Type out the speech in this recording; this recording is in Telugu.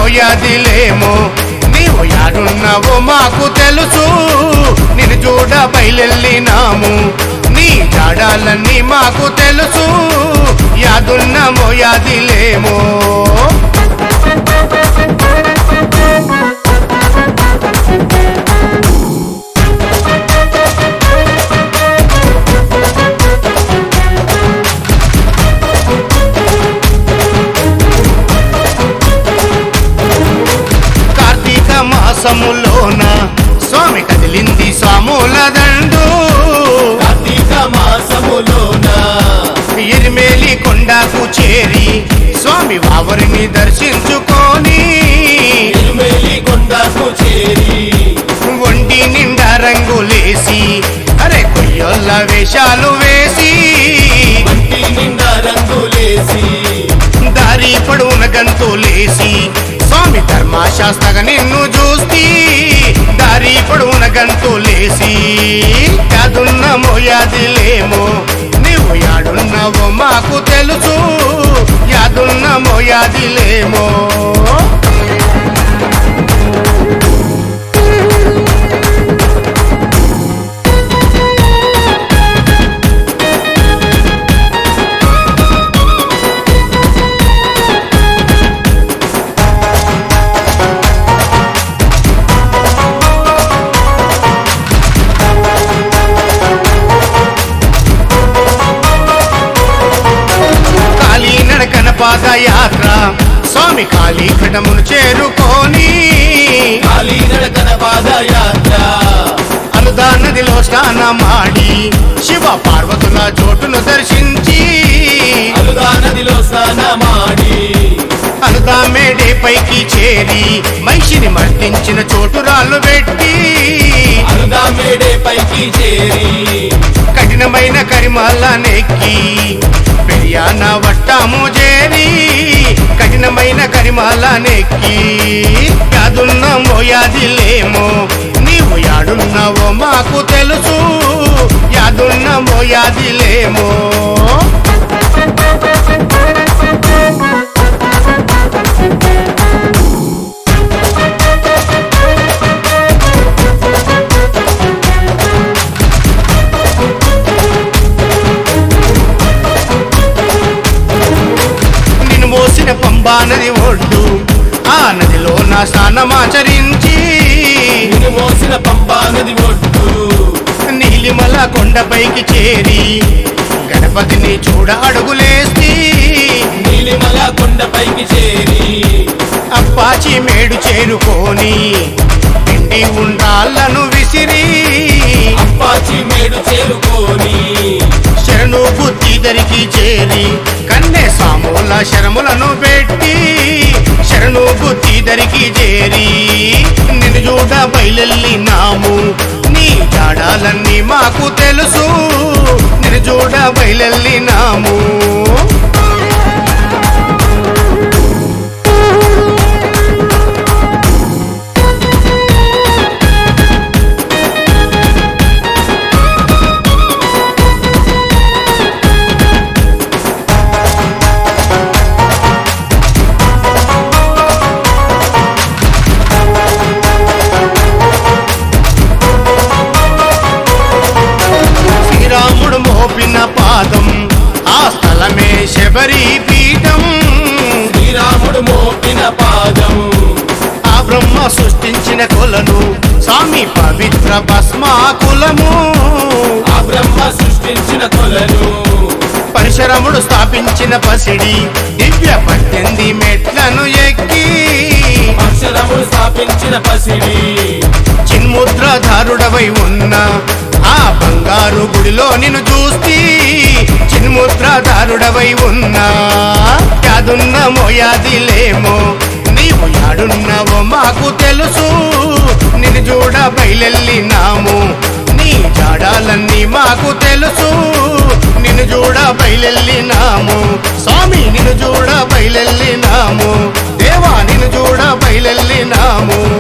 మోయాదిలేమో నీవు యాడున్నావో మాకు తెలుసు నిన్ను చూడ బయలెళ్ళినాము నీ జాడాలన్నీ మాకు తెలుసు యాదున్న మోయాదిలేమో కార్తీక మాసములోన స్వామి కదిలింది స్వాముల దండు కార్తీక మాసములోన ఎరిమేలి కొండకు చేరి స్వామి వావరిని దర్శించుకొని ఎరుమేలి కొండకు చేరి ఒంటి నిండా రంగులేసి అరే కొయ్యొల్ల వేషాలు వేసి వంటి నిండా రంగులేసి దారి పొడవున గంతులేసి స్వామి ధర్మశాస్త్రగా నిన్ను చూస్తీ దారి పొడవున గంతులేసి కాదున్న మోయాదిలేమో నీవు యాడున్నావో మాకు తెలుసు యాదున్న మోయాదిలేమో కాళీ నడకన పాదయాత్ర స్వామి కాళీ ఘటమును చేరుకొని కాలి నడకన పాదయాత్ర అలుదా నదిలో స్నానమాడి శివ పార్వతుల చోటును దర్శించి అలుగా నదిలో స్నానమాడి అలుదా మేడే పైకి చేరి మనిషిని మర్దించిన చోటు రాళ్ళు పెట్టి అలుగా మేడే పైకి చేరి కఠినమైన కరిమాల నెక్కి పెరియాన వట్టాము చేరి కఠినమైన కరిమాల నెక్కి యాదున్న మోయాదిలేమో నీవు యాడున్నావో మాకు తెలుసు యాదున్న మోయాదిలేమో నిన్ను మోసిన పంబా నది ఒడ్డు ఆ నదిలో నా స్నానమాచరించి నిన్ను మోసిన పంపా నది ఒడ్డు నీలిమల కొండపైకి చేరి గణపతిని చూడ అడుగులేసి నీలిమల కొండపైకి చేరి అప్పాచి మేడు చేరుకొని పిండి ఉండాలను విసిరి అప్పాచి మేడు చేరుకొని శరణు బుద్ధి దరికి చేరి కన్నె సాముల శరములను పెట్టి శరణు బుద్ధి దరికి చేరి నిన్ను చూడ బయలెళ్ళినాము నీ జాడాలన్నీ మాకు తెలుసు నిన్ను చూడ బయలెళ్ళినాము శ్రీరాముడు మోపిన పాదం ఆ స్థలమే శబరి పీఠం శ్రీరాముడు మోపిన పాదం ఆ బ్రహ్మ సృష్టించిన కొలను స్వామి పవిత్ర భస్మాకులము ఆ బ్రహ్మ సృష్టించిన కొలను పరశురముడు స్థాపించిన పసిడి దివ్య పద్దెనిమిది మెట్లను ఎక్కి అక్షరముడు స్థాపించిన పసిడి చిన్ముద్రధారుడవై ఉన్న ఆ బంగారు గుడిలో నిన్ను చూస్తీ చిన్ముద్రధారుడవై ఉన్నా యాదున్న మోయాదిలేమో నీవు యాడున్నావో మాకు తెలుసు నిన్ను చూడ బయలెళ్ళినాము నీ జాడాలన్నీ మాకు తెలుసు నిన్ను చూడ బయలెళ్ళినాము స్వామి నిన్ను చూడ బయలెళ్ళినాము దేవా నిన్ను చూడ బయలెళ్ళినాము